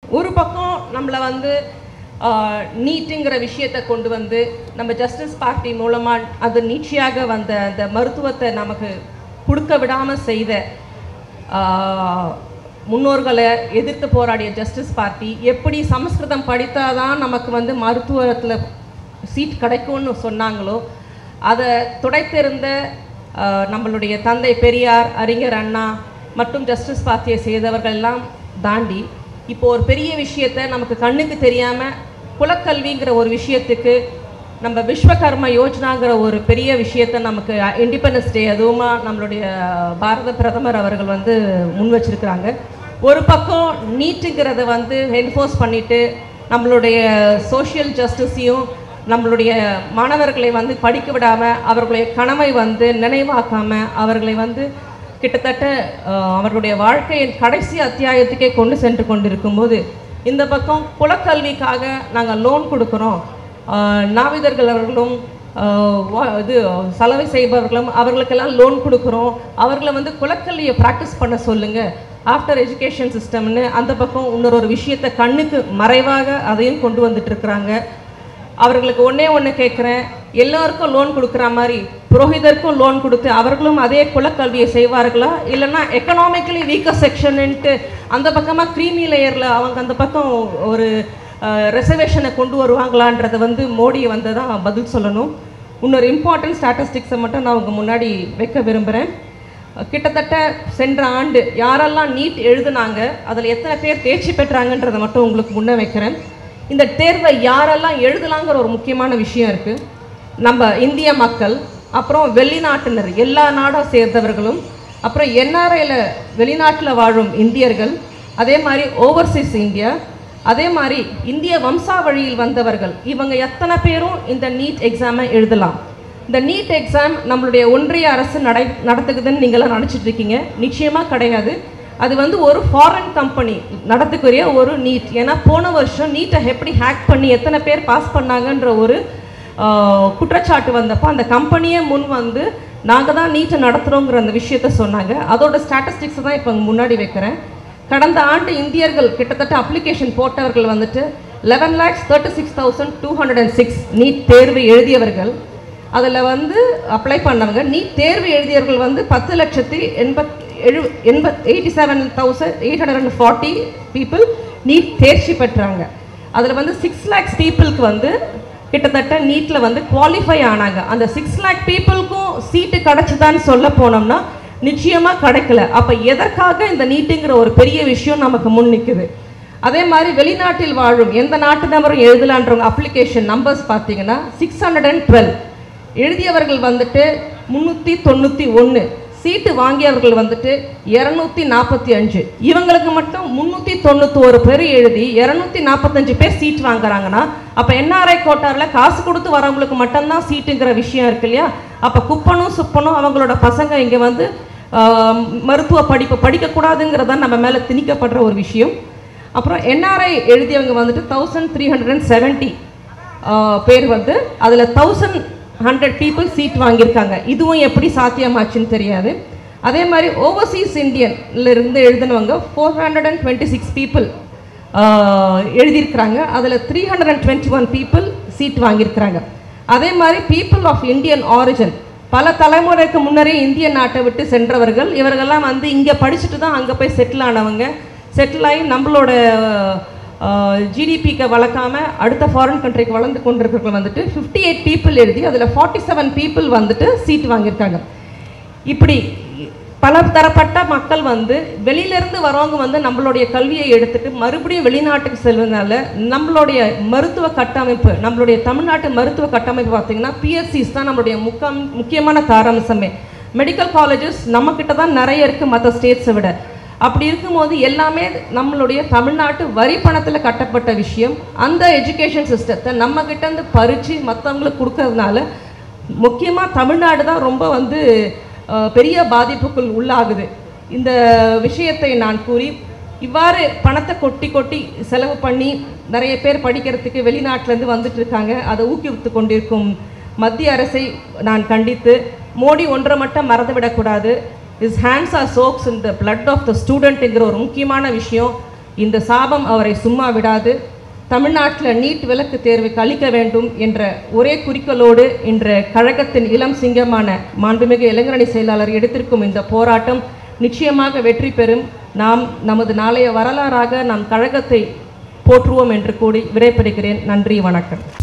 ஒரு பக்கம் நம்மளை வந்து நீட்டுங்கிற விஷயத்தை கொண்டு வந்து நம்ம ஜஸ்டிஸ் பார்ட்டி மூலமாக அது நீட்சியாக வந்த அந்த மருத்துவத்தை நமக்கு கொடுக்க விடாமல் செய்த ஆஹ், முன்னோர்களை எதிர்த்து போராடிய ஜஸ்டிஸ் பார்ட்டி எப்படி சமஸ்கிருதம் படித்தாதான் நமக்கு வந்து மருத்துவத்தில் சீட் கிடைக்கும்னு சொன்னாங்களோ அதை துடைத்திருந்த ஆஹ், நம்மளுடைய தந்தை பெரியார் அறிஞர் அண்ணா மற்றும் ஜஸ்டிஸ் பார்ட்டியை செய்தவர்கள் எல்லாம் தாண்டி இப்போ ஒரு பெரிய விஷயத்தை நமக்கு கண்ணுக்கு தெரியாமல் குலக்கல்விங்கிற ஒரு விஷயத்துக்கு நம்ம விஸ்வகர்ம யோஜனாங்கிற ஒரு பெரிய விஷயத்தை நமக்கு இண்டிபெண்டன்ஸ் டே அதுவுமா நம்மளுடைய பாரத பிரதமர் அவர்கள் வந்து முன் வச்சிருக்கிறாங்க ஒரு பக்கம் நீட்டுங்கிறத வந்து என்ஃபோர்ஸ் பண்ணிட்டு நம்மளுடைய சோஷியல் ஜஸ்டிஸையும் நம்மளுடைய மாணவர்களை வந்து படிக்க விடாமல் அவர்களுடைய கனவை வந்து நினைவாக்காம அவர்களை வந்து கிட்டத்தட்ட அஹ், அவர்களுடைய வாழ்க்கையின் கடைசி அத்தியாயத்துக்கே கொண்டு சென்று கொண்டிருக்கும்போது இந்த பக்கம் குலக்கல்விக்காக நாங்கள் லோன் கொடுக்குறோம் அஹ், நாவிதர்கள் அவர்களும் அஹ், வா- இது சலவை செய்பவர்களும் அவர்களுக்கெல்லாம் லோன் கொடுக்குறோம் அவர்களை வந்து குலக்கல்வியை ப்ராக்டிஸ் பண்ண சொல்லுங்கள் ஆஃப்டர் எஜுகேஷன் சிஸ்டம்னு அந்த பக்கம் இன்னொரு ஒரு விஷயத்தை கண்ணுக்கு மறைவாக அதையும் கொண்டு வந்துட்டு இருக்கிறாங்க அவர்களுக்கு ஒன்றே ஒன்று கேட்குறேன் எல்லாருக்கும் லோன் கொடுக்குற மாதிரி புரோஹிதருக்கும் லோன் கொடுத்து அவர்களும் அதே குலக்கல்வியை செய்வார்களா இல்லைன்னா எக்கனாமிக்கலி வீக்கர் செக்ஷன்ன்ட்டு அந்த பக்கமாக க்ரீமி லேயரில் அவங்க அந்த பக்கம் ஒரு ரிசர்வேஷனை கொண்டு வருவாங்களான்றதை வந்து மோடி வந்து தான் பதில் சொல்லணும் இன்னொரு இம்பார்ட்டன்ட் ஸ்டாட்டிஸ்டிக்ஸை மட்டும் நான் உங்கள் முன்னாடி வைக்க விரும்புகிறேன் கிட்டத்தட்ட சென்ற ஆண்டு யாரெல்லாம் நீட் எழுதுனாங்க அதில் எத்தனை பேர் தேர்ச்சி பெற்றாங்கன்றதை மட்டும் உங்களுக்கு முன்ன வைக்கிறேன் இந்த தேர்வை யாரெல்லாம் எழுதலாங்கிற ஒரு முக்கியமான விஷயம் இருக்குது நம்ம இந்திய மக்கள் அப்புறம் வெளிநாட்டினர் எல்லா நாடும் சேர்ந்தவர்களும் அப்புறம் என்ஆர்ஐயில் வெளிநாட்டில் வாழும் இந்தியர்கள் அதே மாதிரி ஓவர்சீஸ் இந்தியா அதே மாதிரி இந்திய வம்சாவழியில் வந்தவர்கள் இவங்க எத்தனை பேரும் இந்த நீட் எக்ஸாமை எழுதலாம் இந்த நீட் எக்ஸாம் நம்மளுடைய ஒன்றிய அரசு நடை நடத்துக்குதுன்னு நீங்களாம் நினச்சிட்டு இருக்கீங்க நிச்சயமாக கிடையாது அது வந்து ஒரு ஃபாரின் கம்பெனி நடத்துக்குரிய ஒரு நீட் ஏன்னா போன வருஷம் நீட்டை எப்படி ஹேக் பண்ணி எத்தனை பேர் பாஸ் பண்ணாங்கன்ற ஒரு ஆஹ், குற்றச்சாட்டு வந்தப்போ அந்த கம்பெனியே முன் வந்து நாங்கள் தான் நீட்டை நடத்துகிறோங்கிற அந்த விஷயத்த சொன்னாங்க அதோட ஸ்டாட்டிஸ்டிக்ஸ் தான் இப்போ முன்னாடி வைக்கிறேன் கடந்த ஆண்டு இந்தியர்கள் கிட்டத்தட்ட அப்ளிகேஷன் போட்டவர்கள் வந்துட்டு eleven lakhs thirty six thousand two hundred and six NEET தேர்வு எழுதியவர்கள் அதில் வந்து அப்ளை பண்ணவங்க நீட் தேர்வு எழுதியவர்கள் வந்து பத்து லட்சத்தி எண்பத் எழு எண்பத் eighty seven thousand eight hundred and forty people NEET தேர்ச்சி பெற்றாங்க அதில் வந்து சிக்ஸ் லேக்ஸ் பீப்புளுக்கு வந்து கிட்டத்தட்ட நீட்டில் வந்து குவாலிஃபை ஆனாங்க அந்த சிக்ஸ் லேக் பீப்புளுக்கும் சீட்டு கிடச்சிதான்னு சொல்ல போனோம்னா நிச்சயமாக கிடைக்கல அப்போ எதற்காக இந்த நீட்டுங்கிற ஒரு பெரிய விஷயம் நமக்கு முன் நிற்குது அதே மாதிரி வெளிநாட்டில் வாழும் எந்த நாட்டு நபரும் எழுதலான்றவங்க அப்ளிகேஷன் நம்பர்ஸ் பார்த்தீங்கன்னா சிக்ஸ் ஹண்ட்ரட் அண்ட் டுவெல் எழுதியவர்கள் வந்துட்டு முந்நூற்றி தொண்ணூற்றி ஒன்று சீட்டு வாங்கியவர்கள் வந்துட்டு இரநூத்தி நாற்பத்தி அஞ்சு இவங்களுக்கு மட்டும் முந்நூற்றி தொண்ணூற்றி ஒரு பேர் எழுதி இரநூத்தி நாற்பத்தஞ்சு பேர் சீட் வாங்குறாங்கன்னா அப்போ என்ஆர்ஐ கோட்டாரில் காசு கொடுத்து வரவங்களுக்கு மட்டும்தான் சீட்டுங்கிற விஷயம் இருக்கு இல்லையா அப்போ குப்பனும் சுப்பனும் அவங்களோட பசங்க இங்கே வந்து ஆஹ், மருத்துவ படிப்பு படிக்கக்கூடாதுங்கிறதா நம்ம மேலே திணிக்கப்படுற ஒரு விஷயம் அப்புறம் என்ஆர்ஐ எழுதியவங்க வந்துட்டு thousand three hundred and seventy பேர் வந்து அதில் தௌசண்ட் ஹண்ட்ரட் பீப்புள் சீட் வாங்கியிருக்காங்க இதுவும் எப்படி சாத்தியமாச்சுன்னு தெரியாது அதே மாதிரி ஓவர்சீஸ் இந்தியன்ல இருந்து எழுதினவங்க four hundred and twenty six people எழுதியிருக்கிறாங்க அதில் three hundred and twenty one people seat வாங்கியிருக்கிறாங்க அதே மாதிரி பீப்புள் ஆஃப் இந்தியன் ஆரிஜின் பல தலைமுறைக்கு முன்னரே இந்திய நாட்டை விட்டு சென்றவர்கள் இவர்கள்லாம் வந்து இங்கே படிச்சுட்டு தான் அங்கே போய் செட்டில் ஆனவங்க செட்டில் ஆகி நம்மளோட ஜிடிபிக்கு வளர்க்காம அடுத்த ஃபாரின் கண்ட்ரிக்கு வளர்ந்து கொண்டிருக்கிறவங்க வந்துட்டு ஃபிஃப்டி எயிட் பீப்புள் எழுதி அதில் ஃபார்ட்டி செவன் பீப்புள் வந்துட்டு சீட் வாங்கியிருக்காங்க இப்படி பல தரப்பட்ட மக்கள் வந்து வெளியிலேருந்து வரவங்க வந்து நம்மளுடைய கல்வியை எடுத்துட்டு மறுபடியும் வெளிநாட்டுக்கு செல்வதனால நம்மளுடைய மருத்துவ கட்டமைப்பு நம்மளுடைய தமிழ்நாட்டு மருத்துவ கட்டமைப்பு பார்த்தீங்கன்னா பிஎஸ்சிஸ் தான் நம்மளுடைய முக்கம் முக்கியமான தாரம்சமே மெடிக்கல் காலேஜஸ் நம்மக்கிட்ட தான் நிறைய இருக்குது மற்ற ஸ்டேட்ஸை விட அப்படி இருக்கும்போது எல்லாமே நம்மளுடைய தமிழ்நாட்டு வரி பணத்தில் கட்டப்பட்ட விஷயம் அந்த எஜுகேஷன் சிஸ்டத்தை நம்ம கிட்டேருந்து பறித்து மற்றவங்களுக்கு கொடுக்கறதுனால முக்கியமாக தமிழ்நாடு தான் ரொம்ப வந்து அஹ், பெரிய பாதிப்புக்குள் உள்ளாகுது இந்த விஷயத்தை நான் கூறி இவ்வாறு பணத்தை கொட்டி கொட்டி செலவு பண்ணி நிறைய பேர் படிக்கிறதுக்கு வெளிநாட்டிலேருந்து வந்துட்டு இருக்காங்க அதை ஊக்குவித்து கொண்டிருக்கும் மத்திய அரசை நான் கண்டித்து மோடி ஒன்றை மட்டும் மறந்துவிடக்கூடாது his hands are soaked in the blood of the ஸ்டூடெண்ட்டுங்கிற ஒரு முக்கியமான விஷயம் இந்த சாபம் அவரை சும்மா விடாது தமிழ்நாட்டில் நீட் விலக்கு தேர்வு கழிக்க வேண்டும் என்ற ஒரே குறிக்கோளோடு இன்று கழகத்தின் இளம் சிங்கமான மாண்புமிகு இளைஞரணி செயலாளர் எடுத்திருக்கும் இந்த போராட்டம் நிச்சயமாக வெற்றி பெறும் நாம் நமது நாளைய வரலாறாக நாம் கழகத்தை போற்றுவோம் என்று கூறி விடைபெறுகிறேன் நன்றி வணக்கம்